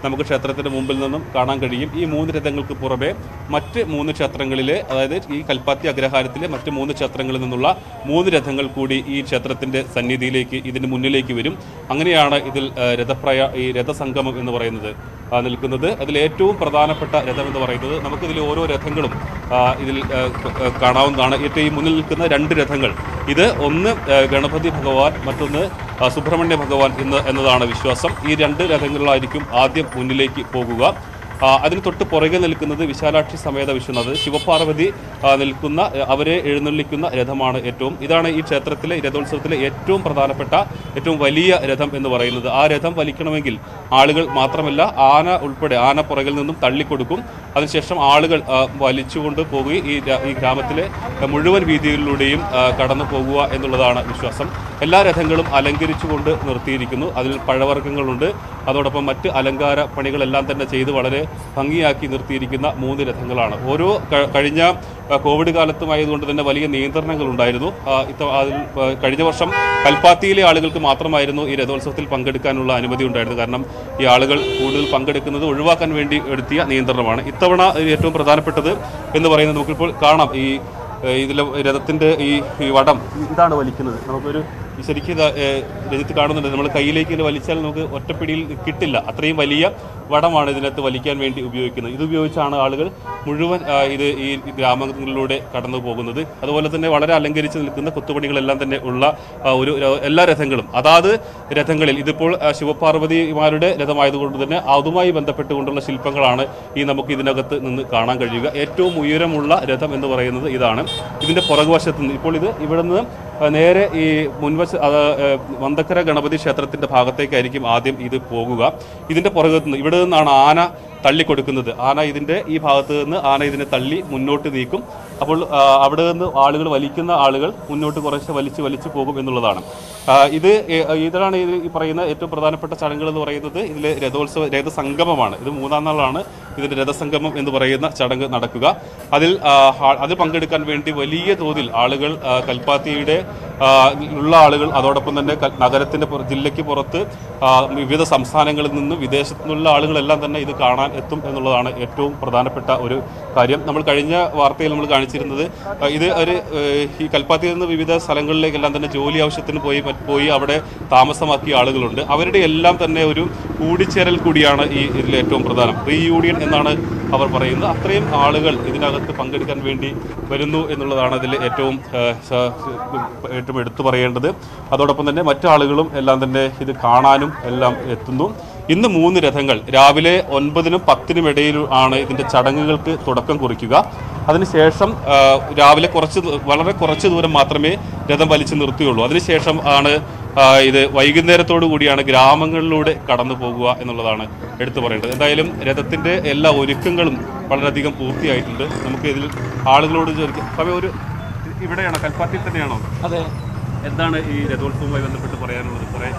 നമുക്ക് ക്ഷേത്രത്തിന്റെ മുമ്പിൽ നിന്നും കാണാൻ കഴിയും ഈ മൂന്ന് രഥങ്ങൾക്ക് പുറമെ മറ്റ് മൂന്ന് ക്ഷേത്രങ്ങളിലെ അതായത് ഈ കൽപ്പാത്തി അഗ്രഹാരത്തിലെ മറ്റ് മൂന്ന് ക്ഷേത്രങ്ങളിൽ നിന്നുള്ള മൂന്ന് രഥങ്ങൾ കൂടി ഈ ക്ഷേത്രത്തിന്റെ സന്നിധിയിലേക്ക് ഇതിന് മുന്നിലേക്ക് വരും അങ്ങനെയാണ് ഇതിൽ ആ, രഥപ്രയ ഈ രഥസംഗമം എന്ന് പറയുന്നത് ആ, നിൽക്കുന്നത് അതിൽ ഏറ്റവും പ്രധാനപ്പെട്ട രഥം എന്ന് പറയുന്നത് നമുക്കിതിൽ ഓരോ രഥങ്ങളും ആ, ഇതിൽ ആ, ക- ആ, കാണാവുന്നതാണ് ഏറ്റവും ഈ മുന്നിൽ നിൽക്കുന്ന രണ്ട് രഥങ്ങൾ ഇത് ഒന്ന് ആ, ഗണപതി ഭഗവാൻ മറ്റൊന്ന് ആ, സുബ്രഹ്മണ്യ ഭഗവാൻ എന്ന് എന്നതാണ് വിശ്വാസം ഈ രണ്ട് രഥങ്ങളിലായിരിക്കും ആദ്യം മുന്നിലേക്ക് പോകുക ആ, അതിന് തൊട്ട് പുറകെ നിൽക്കുന്നത് വിശാലാക്ഷി സമേത വിശ്വനാഥ് ശിവപാർവതി ആ, നിൽക്കുന്ന ആ, അവരെ എഴുന്നള്ളിക്കുന്ന രഥമാണ് ഏറ്റവും ഇതാണ് ഈ ക്ഷേത്രത്തിലെ ഈ രഥോത്സവത്തിലെ ഏറ്റവും പ്രധാനപ്പെട്ട ഏറ്റവും വലിയ രഥം എന്ന് പറയുന്നത് ആ രഥം വലിക്കണമെങ്കിൽ ആളുകൾ മാത്രമല്ല ആന ഉൾപ്പെടെ ആന പുറകിൽ നിന്നും തള്ളിക്കൊടുക്കും അതിനുശേഷം ആളുകൾ ആ, വലിച്ചുകൊണ്ട് പോകുകയും ഈ ര- ഈ ഗ്രാമത്തിലെ മുഴുവൻ വീതികളിലൂടെയും ആ, കടന്നു പോകുക എന്നുള്ളതാണ് വിശ്വാസം എല്ലാ രഥങ്ങളും അലങ്കരിച്ചുകൊണ്ട് നിർത്തിയിരിക്കുന്നു അതിൽ പഴവർഗ്ഗങ്ങളുണ്ട് അതോടൊപ്പം മറ്റ് അലങ്കാര പണികളെല്ലാം തന്നെ ചെയ്ത് വളരെ ഭംഗിയാക്കി നിർത്തിയിരിക്കുന്ന മൂന്ന് രഥങ്ങളാണ് ഓരോ ക- കഴിഞ്ഞ ആ, കോവിഡ് കാലത്തുമായതുകൊണ്ട് തന്നെ വലിയ നിയന്ത്രണങ്ങൾ ഉണ്ടായിരുന്നു ആ, ഇത്ത അതിൽ ആ, കഴിഞ്ഞ വർഷം കൽപ്പാത്തിയിലെ ആളുകൾക്ക് മാത്രമായിരുന്നു ഈ രഥോത്സവത്തിൽ പങ്കെടുക്കാനുള്ള അനുമതി ഉണ്ടായിരുന്നു കാരണം ഈ ആളുകൾ കൂടുതൽ പങ്കെടുക്കുന്നത് ഒഴിവാക്കാൻ വേണ്ടി എടുത്തിയ നിയന്ത്രണമാണ് ഇത്തവണ ഏറ്റവും പ്രധാനപ്പെട്ടത് എന്ന് പറയുന്നത് നമുക്കിപ്പോൾ കാണാം ഈ ഏഹ് ഇതിലെ രഥത്തിന്റെ ഈ ഈ വടം ഇതാണ് വലിക്കുന്നത് നമുക്കൊരു ഈ ശരിക്കും ഇത് ഏഹ് രജത്ത് കാണുന്നുണ്ട് നമ്മൾ കയ്യിലേക്ക് ഇങ്ങനെ വലിച്ചാൽ നമുക്ക് ഒറ്റപ്പിടിയിൽ കിട്ടില്ല അത്രയും വലിയ വടമാണ് ഇതിനകത്ത് വലിക്കാൻ വേണ്ടി ഉപയോഗിക്കുന്നത് ഇത് ഉപയോഗിച്ചാണ് ആളുകൾ മുഴുവൻ ആ, ഇത് ഈ ഗ്രാമങ്ങളിലൂടെ കടന്നു പോകുന്നത് അതുപോലെ തന്നെ വളരെ അലങ്കരിച്ച് നിൽക്കുന്ന കൊത്തുപണികളെല്ലാം തന്നെ ഉള്ള ആ, ഒരു ര- എല്ലാ രഥങ്ങളും അതാത് രഥങ്ങളിൽ ഇതിപ്പോൾ ആ, ശിവപാർവതിമാരുടെ രഥമായതുകൊണ്ട് തന്നെ അതുമായി ബന്ധപ്പെട്ടുകൊണ്ടുള്ള ശില്പങ്ങളാണ് ഈ നമുക്ക് ഇതിനകത്ത് നിന്ന് കാണാൻ കഴിയുക ഏറ്റവും ഉയരമുള്ള രഥം എന്ന് പറയുന്നത് ഇതാണ് ഇതിന്റെ പുറകുവശത്ത് നിന്ന് ഇപ്പോൾ ഇത് ഇവിടെ നിന്ന് ആ, നേരെ ഈ മുൻവശ അത്, ഏ, മന്തക്കര ഗണപതി ക്ഷേത്രത്തിന്റെ ഭാഗത്തേക്കായിരിക്കും ആദ്യം ഇത് പോകുക ഇതിന്റെ പുറകത്ത് നിന്ന് ഇവിടെ നിന്നാണ് ആന തള്ളിക്കൊടുക്കുന്നത് ആന ഇതിന്റെ ഈ ഭാഗത്ത് നിന്ന് ആന ഇതിനെ തള്ളി മുന്നോട്ട് നീക്കും അപ്പോൾ ആ, അവിടെ നിന്ന് ആളുകൾ വലിക്കുന്ന ആളുകൾ മുന്നോട്ട് കുറച്ച് വലിച്ച് വലിച്ച് പോകും എന്നുള്ളതാണ് ആ, ഇത് ഏ- ഇതാണ് ഇത് ഈ പറയുന്ന ഏറ്റവും പ്രധാനപ്പെട്ട ചടങ്ങുകൾ എന്ന് പറയുന്നത് ഇതിലെ രഥോത്സവ രഥസംഗമമാണ് ഇത് മൂന്നാം നാളാണ് ഇതിന്റെ രഥസംഗമം എന്ന് പറയുന്ന ചടങ്ങ് നടക്കുക അതിൽ ആ, ഹാ- അതിൽ പങ്കെടുക്കാൻ വേണ്ടി വലിയ തോതിൽ ആളുകൾ ആ, കൽപ്പാത്തിയുടെ ആ, ഉള്ള ആളുകൾ അതോടൊപ്പം തന്നെ കൽ- നഗരത്തിന്റെ പുറ- ജില്ലയ്ക്ക് പുറത്ത് ആ, വിവിധ സംസ്ഥാനങ്ങളിൽ നിന്നും വിദേശത്തു നിന്നുള്ള ആളുകളെല്ലാം തന്നെ ഇത് കാണാൻ എത്തും എന്നുള്ളതാണ് ഏറ്റവും പ്രധാനപ്പെട്ട ഒരു കാര്യം നമ്മൾ കഴിഞ്ഞ വാർത്തയിൽ നമ്മൾ കാണിച്ചിരുന്നത് ആ, ഇത് ഒരു ഏഹ്, ഈ കൽപ്പാത്തിയിൽ നിന്ന് വിവിധ സ്ഥലങ്ങളിലേക്കെല്ലാം തന്നെ ജോലി ആവശ്യത്തിന് പോയി മറ്റ് പോയി അവിടെ താമസമാക്കിയ ആളുകളുണ്ട് അവരുടെ എല്ലാം തന്നെ ഒരു കൂടിച്ചേരൽ കൂടിയാണ് ഈ ഇതിൽ ഏറ്റവും പ്രധാനം റീയൂണിയൻ എന്നാണ് അവർ പറയുന്നത് അത്രയും ആളുകൾ ഇതിനകത്ത് പങ്കെടുക്കാൻ വേണ്ടി വരുന്നു എന്നുള്ളതാണ് അതിൽ ഏറ്റവും ഏഹ്, സ- ഏറ്റവും എടുത്തു പറയേണ്ടത് അതോടൊപ്പം തന്നെ മറ്റാളുകളും എല്ലാം തന്നെ ഇത് കാണാനും എല്ലാം എത്തുന്നു ഇന്ന് മൂന്ന് രഥങ്ങൾ രാവിലെ ഒൻപതിനും പത്തിനും ഇടയിൽ ആണ് ഇതിന്റെ ചടങ്ങുകൾക്ക് തുടക്കം കുറിക്കുക അതിനുശേഷം ആ, രാവിലെ കുറച്ച് ദൂ- വളരെ കുറച്ച് ദൂരം മാത്രമേ രഥം വലിച്ചു നിർത്തുകയുള്ളൂ അതിനുശേഷം ആണ് ആ, ഇത് വൈകുന്നേരത്തോടു കൂടിയാണ് ഗ്രാമങ്ങളിലൂടെ കടന്നു പോകുക എന്നുള്ളതാണ് എടുത്തു പറയേണ്ടത് എന്തായാലും രഥത്തിന്റെ എല്ലാ ഒരുക്കങ്ങളും വളരെയധികം പൂർത്തിയായിട്ടുണ്ട് നമുക്ക് ഇതിൽ ആളുകളോട് ചോദിക്കാം സമയം ഒരു ഇവിടെയാണോ കൽപ്പാത്തിയിൽ തന്നെയാണോ അതെ എന്താണ് ഈ രഥോത്സവവുമായി ബന്ധപ്പെട്ട് പറയാനുള്ളത് കുറേ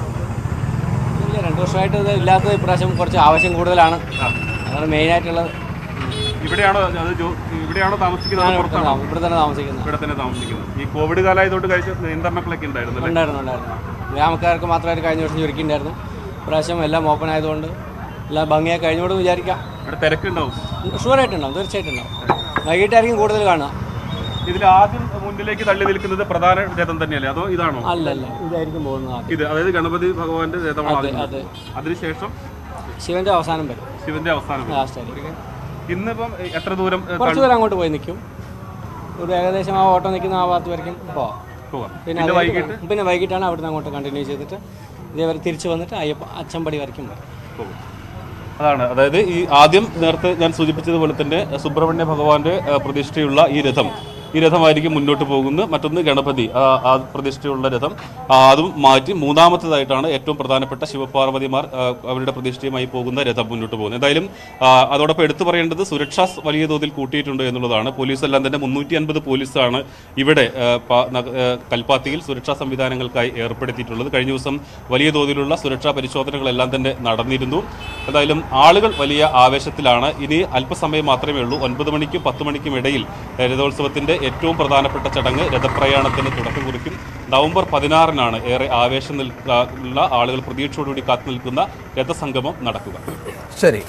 ഇല്ല രണ്ട് വർഷമായിട്ട് ഇത് ഇല്ലാത്തത് ഇപ്രാവശ്യം കുറച്ച് ആവശ്യം കൂടുതലാണ് അതാണ് മെയിനായിട്ടുള്ളത് ഇവിടെയാണോ അത് ജോ- ഇവിടെയാണോ താമസിക്കുന്നത് അതോ പുറത്താണോ ഇവിടെ തന്നെ താമസിക്കുന്നത് ഇവിടെ തന്നെ താമസിക്കുന്നത് ഈ കോവിഡ് കാലമായതുകൊണ്ട് കഴിച്ച നിയന്ത്രണങ്ങളൊക്കെ ഉണ്ടായിരുന്നു അല്ലേ ഉണ്ടായിരുന്നു ഉണ്ടായിരുന്നു ഗ്രാമക്കാർക്ക് മാത്രമായിട്ട് കഴിഞ്ഞ വർഷം ചുരുക്കിണ്ടായിരുന്നു ഇപ്രാവശ്യം എല്ലാം ഓപ്പൺ ആയതുകൊണ്ട് എല്ലാം ഭംഗിയായി കഴിഞ്ഞോട് വിചാരിക്കാം ഇവിടെ തിരക്കുണ്ടാവും ഷുവറായിട്ടുണ്ടാവും തീർച്ചയായിട്ടും ഉണ്ടാവും വൈകിട്ടായിരിക്കും കൂടുതൽ കാണുക ഇതിൽ ആദ്യം മുന്നിലേക്ക് തള്ളി നിൽക്കുന്നത് പ്രധാന രഥം തന്നെയല്ലേ അതോ ഇതാണോ അല്ലല്ല ഇതായിരിക്കും പോകുന്നത് ആദ്യം ഇത് അതായത് ഗണപതി ഭഗവാന്റെ രഥമാണ് അതെ ആദ്യം അതെ അതിനുശേഷം ശിവന്റെ അവസാനം വരും ശിവന്റെ അവസാനം വരും. ലാസ്റ്റ് ആയിരിക്കും ഇന്നിപ്പം എത്ര ദൂരം ഏ, കുറച്ച് ദൂരം അങ്ങോട്ട് പോയി നിൽക്കും ഒരു ഏകദേശം ആ ഓട്ടോ നിൽക്കുന്ന ആ ഭാഗത്ത് വരയ്ക്കും പോവാം പോവാം പിന്നെ പിന്നെ അത് വൈകിട്ട് പിന്നെ വൈകിട്ടാണ് അവിടുന്ന് അങ്ങോട്ട് കണ്ടിന്യൂ ചെയ്തിട്ട് ഇതേവരെ തിരിച്ച് വന്നിട്ട് അയ്യപ്പ അച്ചമ്പടി വരയ്ക്കും വരും പോകും അതാണ് അതായത് ഈ ആദ്യം നേരത്തെ ഞാൻ സൂചിപ്പിച്ചതുപോലെ തന്നെ സുബ്രഹ്മണ്യ ഭഗവാന്റെ ആ, പ്രതിഷ്ഠയുള്ള ഈ രഥം ഈ രഥമായിരിക്കും മുന്നോട്ട് പോകുന്നത് മറ്റൊന്ന് ഗണപതി ആ ആ പ്രതിഷ്ഠയുള്ള രഥം ആ, അതും മാറ്റി മൂന്നാമത്തേതായിട്ടാണ് ഏറ്റവും പ്രധാനപ്പെട്ട ശിവപാർവതിമാർ ആ, അവരുടെ പ്രതിഷ്ഠയുമായി പോകുന്ന രഥം മുന്നോട്ട് പോകുന്നത് എന്തായാലും ആ, അതോടൊപ്പം എടുത്തു പറയേണ്ടത് സുരക്ഷ വലിയ തോതിൽ കൂട്ടിയിട്ടുണ്ട് എന്നുള്ളതാണ് പോലീസ് എല്ലാം തന്നെ മുന്നൂറ്റി അൻപത് പോലീസാണ് ഇവിടെ ആ, പ- നഗ- ആ, കൽപ്പാത്തിയിൽ സുരക്ഷാ സംവിധാനങ്ങൾക്കായി ഏർപ്പെടുത്തിയിട്ടുള്ളത് കഴിഞ്ഞ ദിവസം വലിയ തോതിലുള്ള സുരക്ഷാ പരിശോധനകളെല്ലാം തന്നെ നടന്നിരുന്നു എന്തായാലും ആളുകൾ വലിയ ആവേശത്തിലാണ് ഇനി അല്പസമയം മാത്രമേ ഉള്ളൂ ഒൻപത് മണിക്കും പത്ത് മണിക്കും ഇടയിൽ ഏ, രഥോത്സവത്തിന്റെ ഏറ്റവും പ്രധാനപ്പെട്ട ചടങ്ങ് രഥപ്രയാണത്തിന് തുടക്കം കുറിക്കും നവംബർ പതിനാറിനാണ് ഏറെ ആവേശം നിൽക്ക ഉള്ള ആളുകൾ പ്രതീക്ഷയോടുകൂടി കാത്തു നിൽക്കുന്ന രഥസംഗമം നടക്കുക ശരി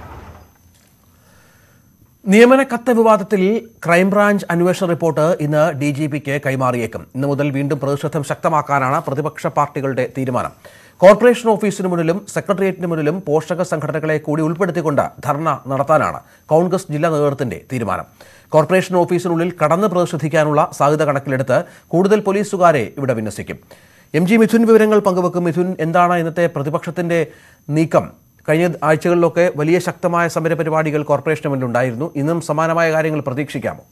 നിയമന കത്ത് വിവാദത്തിൽ ക്രൈംബ്രാഞ്ച് അന്വേഷണ റിപ്പോർട്ട് ഇന്ന് ഡി ജി പിക്ക് കൈമാറിയേക്കും ഇന്ന് മുതൽ വീണ്ടും പ്രതിഷേധം ശക്തമാക്കാനാണ് പ്രതിപക്ഷ പാർട്ടികളുടെ തീരുമാനം കോർപ്പറേഷൻ ഓഫീസിന് മുന്നിലും സെക്രട്ടേറിയറ്റിന് മുന്നിലും പോഷക സംഘടനകളെ കൂടി ഉൾപ്പെടുത്തിക്കൊണ്ട് ധർണ നടത്താനാണ് കോൺഗ്രസ് ജില്ലാ നേതൃത്വത്തിന്റെ തീരുമാനം കോർപ്പറേഷൻ ഓഫീസിനുള്ളിൽ കടന്ന് പ്രതിഷേധിക്കാനുള്ള സാധ്യത കണക്കിലെടുത്ത് കൂടുതൽ പോലീസുകാരെ ഇവിടെ വിന്യസിക്കും എം ജി മിഥുൻ വിവരങ്ങൾ പങ്കുവെക്കും മിഥുൻ എന്താണ് ഇന്നത്തെ പ്രതിപക്ഷത്തിന്റെ നീക്കം കഴിഞ്ഞ ആഴ്ചകളിലൊക്കെ വലിയ ശക്തമായ സമരപരിപാടികൾ കോർപ്പറേഷന് മുന്നിലുണ്ടായിരുന്നു ഇന്നും സമാനമായ കാര്യങ്ങൾ പ്രതീക്ഷിക്കാമോ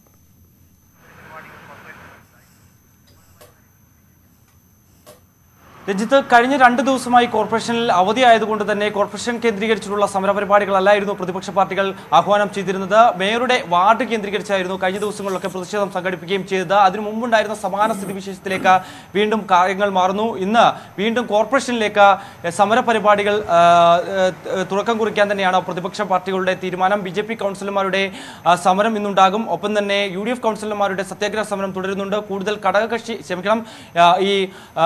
രഞ്ജിത്ത് കഴിഞ്ഞ രണ്ട് ദിവസമായി കോർപ്പറേഷനിൽ അവധിയായതുകൊണ്ട് തന്നെ കോർപ്പറേഷൻ കേന്ദ്രീകരിച്ചിട്ടുള്ള സമരപരിപാടികളല്ലായിരുന്നു പ്രതിപക്ഷ പാർട്ടികൾ ആഹ്വാനം ചെയ്തിരുന്നത് മേയറുടെ വാർഡ് കേന്ദ്രീകരിച്ചായിരുന്നു കഴിഞ്ഞ ദിവസങ്ങളിലൊക്കെ പ്രതിഷേധം സംഘടിപ്പിക്കുകയും ചെയ്തത് അതിനു മുമ്പുണ്ടായിരുന്ന സമാന സ്ഥിതിവിശേഷത്തിലേക്ക് വീണ്ടും കാര്യങ്ങൾ മാറുന്നു ഇന്ന് വീണ്ടും കോർപ്പറേഷനിലേക്ക് സമരപരിപാടികൾ ആ, ഏ, തുടക്കം കുറിക്കാൻ തന്നെയാണ് പ്രതിപക്ഷ പാർട്ടികളുടെ തീരുമാനം ബി ജെ പി കൗൺസിലർമാരുടെ ആ, സമരം ഇന്നുണ്ടാകും ഒപ്പം തന്നെ യു ഡി എഫ് കൗൺസിലർമാരുടെ സത്യാഗ്രഹ സമരം തുടരുന്നുണ്ട് കൂടുതൽ ഘടകകക്ഷി ക്ഷമിക്കണം ആ, ഈ ആ,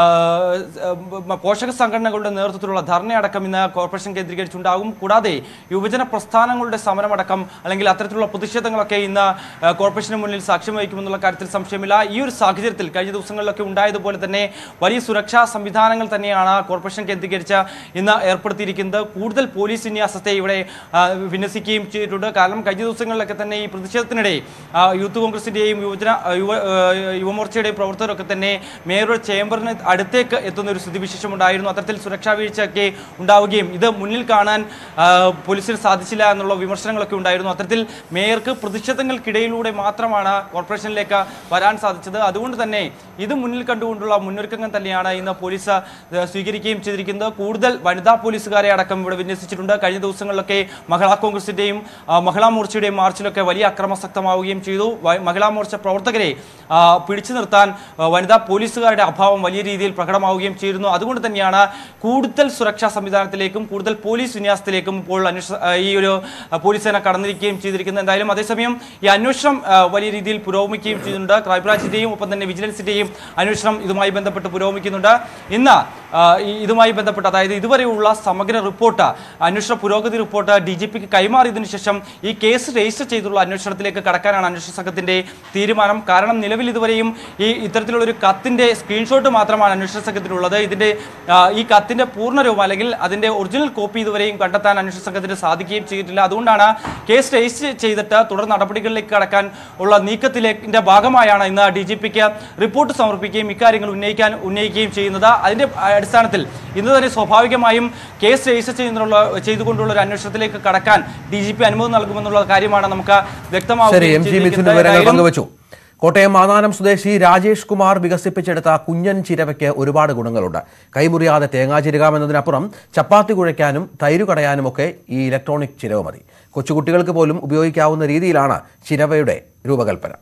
ബ- പോഷക സംഘടനകളുടെ നേതൃത്വത്തിലുള്ള ധർണയടക്കം ഇന്ന് കോർപ്പറേഷൻ കേന്ദ്രീകരിച്ചുണ്ടാകും കൂടാതെ യുവജന പ്രസ്ഥാനങ്ങളുടെ സമരമടക്കം അല്ലെങ്കിൽ അത്തരത്തിലുള്ള പ്രതിഷേധങ്ങളൊക്കെ ഇന്ന് ആ, കോർപ്പറേഷന് മുന്നിൽ സാക്ഷ്യം വഹിക്കുമെന്നുള്ള കാര്യത്തിൽ സംശയമില്ല ഈ ഒരു സാഹചര്യത്തിൽ കഴിഞ്ഞ ദിവസങ്ങളിലൊക്കെ ഉണ്ടായതുപോലെ തന്നെ വലിയ സുരക്ഷാ സംവിധാനങ്ങൾ തന്നെയാണ് കോർപ്പറേഷൻ കേന്ദ്രീകരിച്ച് ഇന്ന് ഏർപ്പെടുത്തിയിരിക്കുന്നത് കൂടുതൽ പോലീസ് വിന്യാസത്തെ ഇവിടെ ആ, വിന്യസിക്കുകയും ചെയ്തിട്ടുണ്ട് കാരണം കഴിഞ്ഞ ദിവസങ്ങളിലൊക്കെ തന്നെ ഈ പ്രതിഷേധത്തിനിടെ ആ, യൂത്ത് കോൺഗ്രസിന്റെയും യുവജന ആ, യുവ ആ, യുവമോർച്ചയുടെയും പ്രവർത്തകരൊക്കെ തന്നെ മേയറുടെ ചേംബറിന് അടുത്തേക്ക് എത്തുന്ന ഒരു സ്ഥിതിവിശേഷം ഉണ്ടായിരുന്നു അത്തരത്തിൽ സുരക്ഷാ വീഴ്ചയൊക്കെ ഉണ്ടാവുകയും ഇത് മുന്നിൽ കാണാൻ ആ, പോലീസിന് സാധിച്ചില്ല എന്നുള്ള വിമർശനങ്ങളൊക്കെ ഉണ്ടായിരുന്നു അത്തരത്തിൽ മേയർക്ക് പ്രതിഷേധങ്ങൾക്കിടയിലൂടെ മാത്രമാണ് കോർപ്പറേഷനിലേക്ക് വരാൻ സാധിച്ചത് അതുകൊണ്ട് തന്നെ ഇത് മുന്നിൽ കണ്ടുകൊണ്ടുള്ള മുന്നൊരുക്കങ്ങൾ തന്നെയാണ് ഇന്ന് പോലീസ് ആ, സ്വീകരിക്കുകയും ചെയ്തിരിക്കുന്നത് കൂടുതൽ വനിതാ പോലീസുകാരെ അടക്കം ഇവിടെ വിന്യസിച്ചിട്ടുണ്ട് കഴിഞ്ഞ ദിവസങ്ങളിലൊക്കെ മഹിളാ കോൺഗ്രസിന്റെയും ആ, മഹിളാ മോർച്ചയുടെയും മാർച്ചിലൊക്കെ വലിയ അക്രമസക്തമാവുകയും ചെയ്തു വ- മഹിളാ മോർച്ച പ്രവർത്തകരെ ആ, പിടിച്ചു നിർത്താൻ ആ, വനിതാ പോലീസുകാരുടെ അഭാവം വലിയ രീതിയിൽ പ്രകടമാവുകയും ചെയ്തിരുന്നു അതുകൊണ്ട് തന്നെയാണ് കൂടുതൽ സുരക്ഷാ സംവിധാനത്തിലേക്കും കൂടുതൽ പോലീസ് വിന്യാസത്തിലേക്കും ഇപ്പോൾ അന്വേഷണ ആ, ഈ ഒരു ആ, പോലീസ് സേന കടന്നിരിക്കുകയും ചെയ്തിരിക്കുന്നത് എന്തായാലും അതേസമയം ഈ അന്വേഷണം ആ, വലിയ രീതിയിൽ പുരോഗമിക്കുകയും ചെയ്യുന്നുണ്ട് ക്രൈംബ്രാഞ്ചിന്റെയും ഒപ്പം തന്നെ വിജിലൻസിന്റെയും അന്വേഷണം ഇതുമായി ബന്ധപ്പെട്ട് പുരോഗമിക്കുന്നുണ്ട് ഇന്ന് ആ, ഈ- ഇതുമായി ബന്ധപ്പെട്ട് അതായത് ഇതുവരെയുള്ള സമഗ്ര റിപ്പോർട്ട് അന്വേഷണ പുരോഗതി റിപ്പോർട്ട് ഡി ജി പിക്ക് കൈമാറിയതിനു ശേഷം ഈ കേസ് രജിസ്റ്റർ ചെയ്തുള്ള അന്വേഷണത്തിലേക്ക് കടക്കാനാണ് അന്വേഷണ സംഘത്തിന്റെ തീരുമാനം കാരണം നിലവിൽ ഇതുവരെയും ഈ ഇത്തരത്തിലുള്ള ഒരു കത്തിന്റെ സ്ക്രീൻഷോട്ട് മാത്രമാണ് അന്വേഷണ സംഘത്തിനുള്ളത് ഇതിന്റെ ആ, ഈ കത്തിന്റെ പൂർണ്ണരൂപം അല്ലെങ്കിൽ അതിന്റെ ഒറിജിനൽ കോപ്പി ഇതുവരെയും കണ്ടെത്താൻ അന്വേഷണ സംഘത്തിന് സാധിക്കുകയും ചെയ്തിട്ടില്ല അതുകൊണ്ടാണ് കേസ് രജിസ്റ്റർ ചെയ്തിട്ട് തുടർ നടപടികളിലേക്ക് കടക്കാൻ ഉള്ള നീക്കത്തിലേക്ക് ഭാഗമായാണ് ഇന്ന് ഡി ജി പിക്ക് റിപ്പോർട്ട് സമർപ്പിക്കുകയും ഇക്കാര്യങ്ങൾ ഉന്നയിക്കാൻ ഉന്നയിക്കുകയും ചെയ്യുന്നത് അതിന്റെ അടിസ്ഥാനത്തിൽ ഇന്ന് തന്നെ സ്വാഭാവികമായും കേസ് രജിസ്റ്റർ ചെയ്യുന്നുള്ള ചെയ്തുകൊണ്ടുള്ള ഒരു അന്വേഷണത്തിലേക്ക് കടക്കാൻ ഡി ജി പി അനുമതി നൽകുമെന്നുള്ള കാര്യമാണ് നമുക്ക് ശരി വ്യക്തമാവുകയും എം ജി മിഥുൻ ചെയ്തിരിക്കുന്നത്. വിവരങ്ങൾ ഏതായാലും പങ്കുവച്ചു കോട്ടയം മാതാനം സ്വദേശി രാജേഷ് കുമാർ വികസിപ്പിച്ചെടുത്ത കുഞ്ഞൻ ചിരവയ്ക്ക് ഒരുപാട് ഗുണങ്ങളുണ്ട് കൈമുറിയാതെ തേങ്ങാ ചിരകാമെന്നതിനപ്പുറം ചപ്പാത്തി കുഴയ്ക്കാനും തൈര് കടയാനും ഒക്കെ ഈ ഇലക്ട്രോണിക് ചിരവ് മതി കൊച്ചുകുട്ടികൾക്ക് പോലും ഉപയോഗിക്കാവുന്ന രീതിയിലാണ് ചിരവയുടെ രൂപകൽപ്പന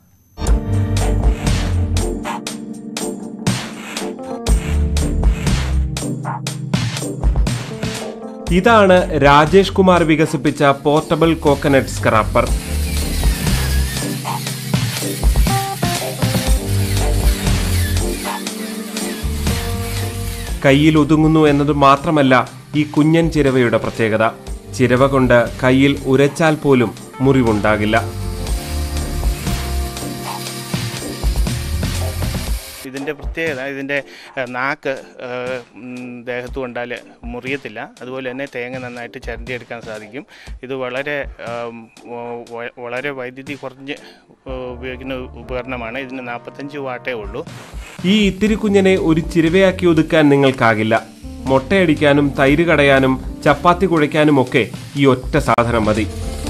ഇതാണ് രാജേഷ് കുമാർ വികസിപ്പിച്ച പോർട്ടബിൾ കോക്കനട്ട് സ്ക്രാപ്പർ കയ്യിൽ ഒതുങ്ങുന്നു എന്നത് മാത്രമല്ല ഈ കുഞ്ഞൻ ചിരവയുടെ പ്രത്യേകത ചിരവ കൊണ്ട് കയ്യിൽ ഉരച്ചാൽ പോലും മുറിവുണ്ടാകില്ല ഇതിൻ്റെ പ്രത്യേകത ഇതിൻ്റെ ഏഹ്, നാക്ക് ഏഹ്, ഉം, ദേഹത്ത് കൊണ്ടാൽ മുറിയത്തില്ല അതുപോലെ തന്നെ തേങ്ങ നന്നായിട്ട് ചരണ്ടിയെടുക്കാൻ സാധിക്കും ഇത് വളരെ ആം, വ- വ- വളരെ വൈദ്യുതി കുറഞ്ഞ് ഏഹ്, ഉപയോഗിക്കുന്ന ഉപകരണമാണ് ഇതിന് നാൽപ്പത്തഞ്ച് വാട്ടേ ഉള്ളൂ ഈ ഇത്തിരി കുഞ്ഞിനെ ഒരു ചിരവയാക്കി ഒതുക്കാൻ നിങ്ങൾക്കാകില്ല മുട്ടയടിക്കാനും തൈര് കടയാനും ചപ്പാത്തി കുഴയ്ക്കാനും ഒക്കെ ഈ ഒറ്റ സാധനം മതി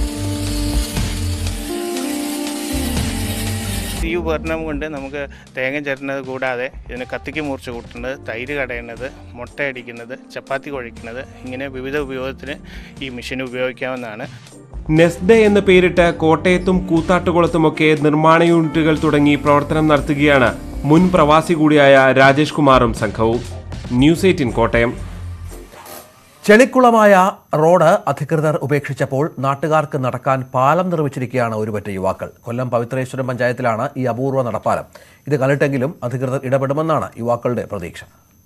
ഈ ഉപകരണം കൊണ്ട് നമുക്ക് തേങ്ങ ചേരുന്നത് കൂടാതെ ഇതിന് കത്തിക്ക് മൂർച്ച കൂട്ടുന്നത് തൈര് കടയുന്നത് മുട്ടയടിക്കുന്നത് ചപ്പാത്തി കുഴയ്ക്കുന്നത് ഇങ്ങനെ വിവിധ ഉപയോഗത്തിന് ഈ മെഷീൻ ഉപയോഗിക്കാവുന്നതാണ് നെസ്ഡെ എന്ന് പേരിട്ട് കോട്ടയത്തും കൂത്താട്ടുകുളത്തുമൊക്കെ നിർമ്മാണ യൂണിറ്റുകൾ തുടങ്ങി പ്രവർത്തനം നടത്തുകയാണ് മുൻ പ്രവാസി കൂടിയായ രാജേഷ് കുമാറും സംഘവും ന്യൂസ് എയ്റ്റീൻ കോട്ടയം ചെളിക്കുളമായ റോഡ് അധികൃതർ ഉപേക്ഷിച്ചപ്പോൾ നാട്ടുകാർക്ക് നടക്കാൻ പാലം നിർമ്മിച്ചിരിക്കുകയാണ് ഒരുപറ്റ യുവാക്കൾ കൊല്ലം പവിത്രേശ്വരം പഞ്ചായത്തിലാണ് ഈ അപൂർവ നടപ്പാലം ഇത് കണ്ടിട്ടെങ്കിലും അധികൃതർ ഇടപെടുമെന്നാണ് യുവാക്കളുടെ പ്രതീക്ഷ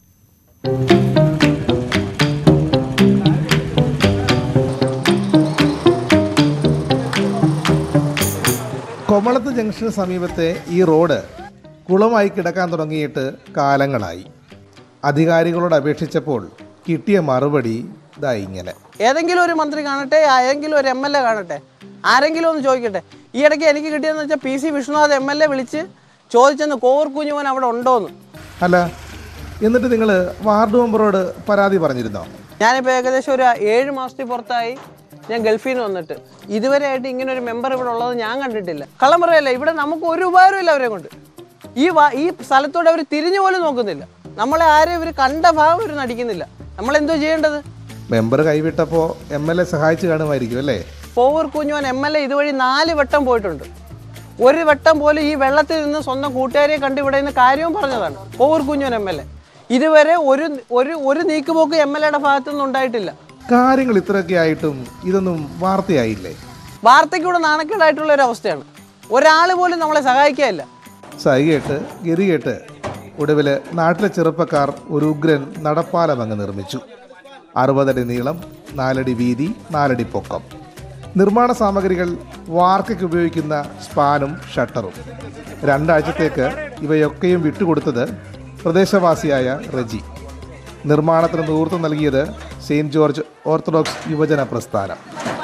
കൊമളത്ത് ജംഗ്ഷന് സമീപത്തെ ഈ റോഡ് കുളമായി കിടക്കാൻ തുടങ്ങിയിട്ട് കാലങ്ങളായി അധികാരികളോട് അപേക്ഷിച്ചപ്പോൾ കിട്ടിയ മറുപടി ഇതാ ഇങ്ങനെ ഏതെങ്കിലും ഒരു മന്ത്രി കാണട്ടെ ഏതെങ്കിലും ഒരു എം എൽ എ കാണട്ടെ ആരെങ്കിലും ഒന്ന് ചോദിക്കട്ടെ ഈ ഇടയ്ക്ക് എനിക്ക് കിട്ടിയെന്ന് വെച്ചാൽ P C Vishnunath M L A വിളിച്ച് ചോദിച്ചെന്ന് കോവൂർ കുഞ്ഞുമോൻ അവിടെ ഉണ്ടോന്ന് അല്ല എന്നിട്ട് നിങ്ങൾ വാർഡ് മെമ്പറോട് പരാതി പറഞ്ഞിരുന്നോ ഞാനിപ്പോൾ ഏകദേശം ഒരു ഏഴ് മാസത്തിൽ പുറത്തായി ഞാൻ ഗൾഫിൽ നിന്ന് വന്നിട്ട് ഇതുവരെ ആയിട്ട് ഇങ്ങനെ ഒരു മെമ്പർ ഇവിടെ ഉള്ളത് ഞാൻ കണ്ടിട്ടില്ല കള്ളം പറയല്ല ഇവിടെ നമുക്ക് ഒരു ഉപകാരമില്ല അവരെ കൊണ്ട് ഈ വാ ഈ സ്ഥലത്തോടെ അവർ തിരിഞ്ഞു പോലും നോക്കുന്നില്ല നമ്മളെ ആരെയും ഇവർ കണ്ട ഭാഗം ഇവർ നടിക്കുന്നില്ല നമ്മൾ എന്തോ ചെയ്യേണ്ടത് മെമ്പർ കൈവിട്ടപ്പോൾ എം എൽ എ സഹായിച്ചു കാണുമായിരിക്കും അല്ലേ Kovoor Kunjumon M L A ഇതുവഴി നാല് വട്ടം പോയിട്ടുണ്ട് ഒരു വട്ടം പോലും ഈ വെള്ളത്തിൽ നിന്ന് സ്വന്തം കൂട്ടുകാരെ കണ്ട് ഇവിടെ നിന്ന് കാര്യവും പറഞ്ഞതാണ് Kovoor Kunjumon M L A ഇതുവരെ ഒരു ഒരു ഒരു നീക്കുപോക്ക് എം എൽ എയുടെ ഭാഗത്തുനിന്ന് ഉണ്ടായിട്ടില്ല കാര്യങ്ങൾ ഇത്രയൊക്കെ ആയിട്ടും ഇതൊന്നും വാർത്തയായില്ലേ വാർത്തയ്ക്കൂടെ നാണക്കേടായിട്ടുള്ള ഒരു അവസ്ഥയാണ് ഒരാൾ പോലും നമ്മളെ സഹായിക്കാനില്ല സൈകേട്ട് ഗതികേട്ട് ഒടുവിൽ നാട്ടിലെ ചെറുപ്പക്കാർ ഒരു ഉഗ്രൻ നടപ്പാലം അങ്ങ് നിർമ്മിച്ചു അറുപതടി നീളം നാലടി വീതി നാലടി പൊക്കം നിർമ്മാണ സാമഗ്രികൾ വാർക്കയ്ക്ക് ഉപയോഗിക്കുന്ന സ്പാനും ഷട്ടറും രണ്ടാഴ്ചത്തേക്ക് ഇവയൊക്കെയും വിട്ടുകൊടുത്തത് പ്രദേശവാസിയായ റെജി നിർമ്മാണത്തിന് നേതൃത്വം നൽകിയത് സെയിൻറ്റ് ജോർജ് ഓർത്തഡോക്സ് യുവജന പ്രസ്ഥാനം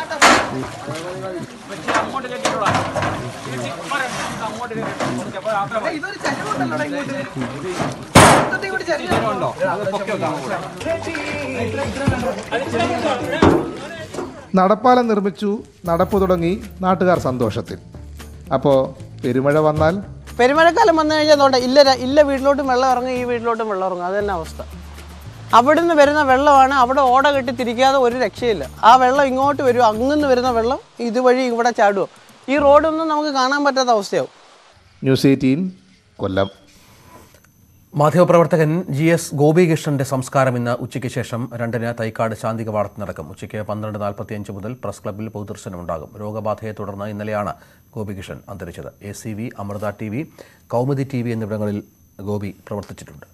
നടപ്പാലം നിർമ്മിച്ചു നടപ്പ് തുടങ്ങി നാട്ടുകാർ സന്തോഷത്തിൽ അപ്പോൾ പെരുമഴ വന്നാൽ പെരുമഴക്കാലം വന്നു കഴിഞ്ഞാൽ തോട്ടെ ഇല്ല ര- ഇല്ല വീട്ടിലോട്ടും വെള്ളം ഇറങ്ങും ഈ വീട്ടിലോട്ടും വെള്ളം ഇറങ്ങും അത് തന്നെ അവസ്ഥ അവിടുന്ന് വരുന്ന വെള്ളമാണ് അവിടെ ഓട കെട്ടി തിരിക്കാതെ ഒരു രക്ഷയില്ല ആ വെള്ളം ഇങ്ങോട്ട് വരും അങ്ങുന്ന് വരുന്ന വെള്ളം ഇതുവഴി ഇവിടെ ചാടുമോ ഈ റോഡൊന്നും നമുക്ക് കാണാൻ പറ്റാത്ത അവസ്ഥയാവും ന്യൂസ് എയ്റ്റീൻ കൊല്ലം മാധ്യമപ്രവർത്തകൻ ജി എസ് ഗോപികൃഷ്ണന്റെ സംസ്കാരം ഇന്ന് ഉച്ചയ്ക്ക് ശേഷം രണ്ടിന് തൈക്കാട് ശാന്തി കവാടത്ത് നടക്കും ഉച്ചയ്ക്ക് പന്ത്രണ്ട് നാൽപ്പത്തിയഞ്ച് മുതൽ പ്രസ് ക്ലബ്ബിൽ പൊതുദർശനമുണ്ടാകും രോഗബാധയെ തുടർന്ന് ഇന്നലെയാണ് ഗോപികൃഷ്ണൻ അന്തരിച്ചത് A C V Amrita T V Kaumudi T V എന്നിവിടങ്ങളിൽ ഗോപി പ്രവർത്തിച്ചിട്ടുണ്ട്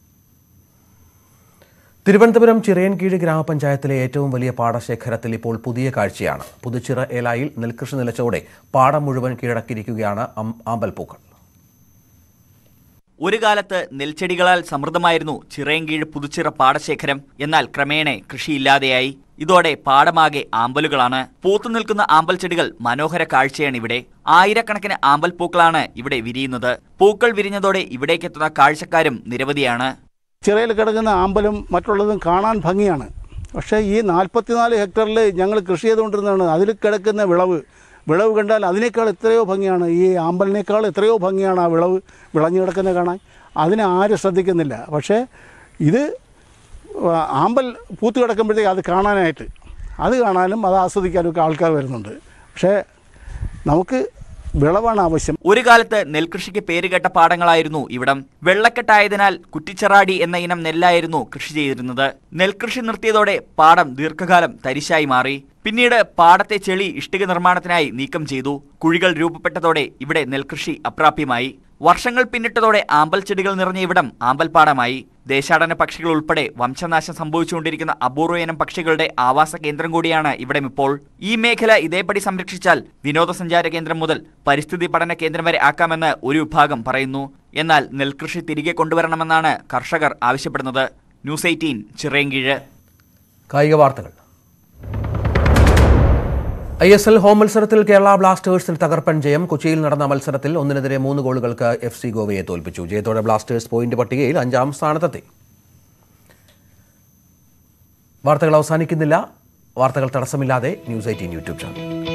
തിരുവനന്തപുരം ചിറയൻകീഴ് ഗ്രാമപഞ്ചായത്തിലെ ഏറ്റവും വലിയ പാടശേഖരത്തിൽ ഇപ്പോൾ പുതിയ കാഴ്ചയാണ് പുതുച്ചിറ ഏലായിൽ നെൽകൃഷി നിലച്ചോടെ പാടം മുഴുവൻ കീഴടക്കിയിരിക്കുകയാണ് അം- ആമ്പൽപ്പൂക്കൾ ഒരു കാലത്ത് നെൽച്ചെടികളാൽ സമൃദ്ധമായിരുന്നു ചിറയൻകീഴ് പുതുച്ചിറ പാടശേഖരം എന്നാൽ ക്രമേണ കൃഷിയില്ലാതെയായി ഇതോടെ പാടമാകെ ആമ്പലുകളാണ് പൂത്തു നിൽക്കുന്ന ആമ്പൽ ചെടികൾ മനോഹര കാഴ്ചയാണ് ഇവിടെ ആയിരക്കണക്കിന് ആമ്പൽ പൂക്കളാണ് ഇവിടെ വിരിയുന്നത് പൂക്കൾ വിരിഞ്ഞതോടെ ഇവിടേക്കെത്തുന്ന കാഴ്ചക്കാരും നിരവധിയാണ് ചിറയിൽ കിടക്കുന്ന ആമ്പലും മറ്റുള്ളതും കാണാൻ ഭംഗിയാണ് പക്ഷേ ഈ നാൽപ്പത്തിനാല് ഹെക്ടറിൽ ഞങ്ങൾ കൃഷി ചെയ്തുകൊണ്ടിരുന്നതാണ് അതിൽ കിടക്കുന്ന വിളവ് വിളവ് കണ്ടാൽ അതിനേക്കാൾ എത്രയോ ഭംഗിയാണ് ഈ ആമ്പലിനേക്കാൾ എത്രയോ ഭംഗിയാണ് ആ വിളവ് വിളഞ്ഞു കിടക്കുന്നത് കാണാൻ അതിനെ ആരും ശ്രദ്ധിക്കുന്നില്ല പക്ഷേ ഇത് ആ, ആമ്പൽ പൂത്ത് കിടക്കുമ്പോഴത്തേക്ക് അത് കാണാനായിട്ട് അത് കാണാനും അത് ആസ്വദിക്കാനും ഒക്കെ ആൾക്കാർ വരുന്നുണ്ട് പക്ഷേ നമുക്ക് വിളവാണ് ആവശ്യം ഒരു കാലത്ത് നെൽകൃഷിക്ക് പേരുകേട്ട പാടങ്ങളായിരുന്നു ഇവിടം വെള്ളക്കെട്ടായതിനാൽ കുറ്റിച്ചെറാടി എന്ന ഇനം നെല്ലായിരുന്നു കൃഷി ചെയ്തിരുന്നത് നെൽകൃഷി നിർത്തിയതോടെ പാടം ദീർഘകാലം തരിശായി മാറി പിന്നീട് പാടത്തെ ചെളി ഇഷ്ടിക നിർമ്മാണത്തിനായി നീക്കം ചെയ്തു കുഴികൾ രൂപപ്പെട്ടതോടെ ഇവിടെ നെൽകൃഷി അപ്രാപ്യമായി വർഷങ്ങൾ പിന്നിട്ടതോടെ ആമ്പൽ ചെടികൾ നിറഞ്ഞ ഇവിടം ആമ്പൽപ്പാടമായി ദേശാടന പക്ഷികൾ ഉൾപ്പെടെ വംശനാശം സംഭവിച്ചുകൊണ്ടിരിക്കുന്ന അപൂർവയിനം പക്ഷികളുടെ ആവാസ കേന്ദ്രം കൂടിയാണ് ഇവിടം ഇപ്പോൾ ഈ മേഖല ഇതേപടി സംരക്ഷിച്ചാൽ വിനോദസഞ്ചാര കേന്ദ്രം മുതൽ പരിസ്ഥിതി പഠന കേന്ദ്രം വരെ ആക്കാമെന്ന് ഒരു വിഭാഗം പറയുന്നു എന്നാൽ നെൽകൃഷി തിരികെ കൊണ്ടുവരണമെന്നാണ് കർഷകർ ആവശ്യപ്പെടുന്നത് ന്യൂസ് എയ്റ്റീൻ ചിറയൻകീഴ് കായിക വാർത്തകൾ ഐ എസ് എൽ ഹോം മത്സരത്തിൽ കേരള ബ്ലാസ്റ്റേഴ്സിന് തകർപ്പൻ ജയം കൊച്ചിയിൽ നടന്ന മത്സരത്തിൽ ഒന്നിനെതിരെ മൂന്ന് ഗോളുകൾക്ക് എഫ് സി ഗോവയെ തോൽപ്പിച്ചു ജയത്തോടെ ബ്ലാസ്റ്റേഴ്സ് പോയിന്റ് പട്ടികയിൽ അഞ്ചാം സ്ഥാനത്തെത്തി വാർത്തകൾ അവസാനിക്കുന്നില്ല വാർത്തകൾ തടസ്സമില്ലാതെ ന്യൂസ് എയ്റ്റീൻ യൂട്യൂബ് ചാനൽ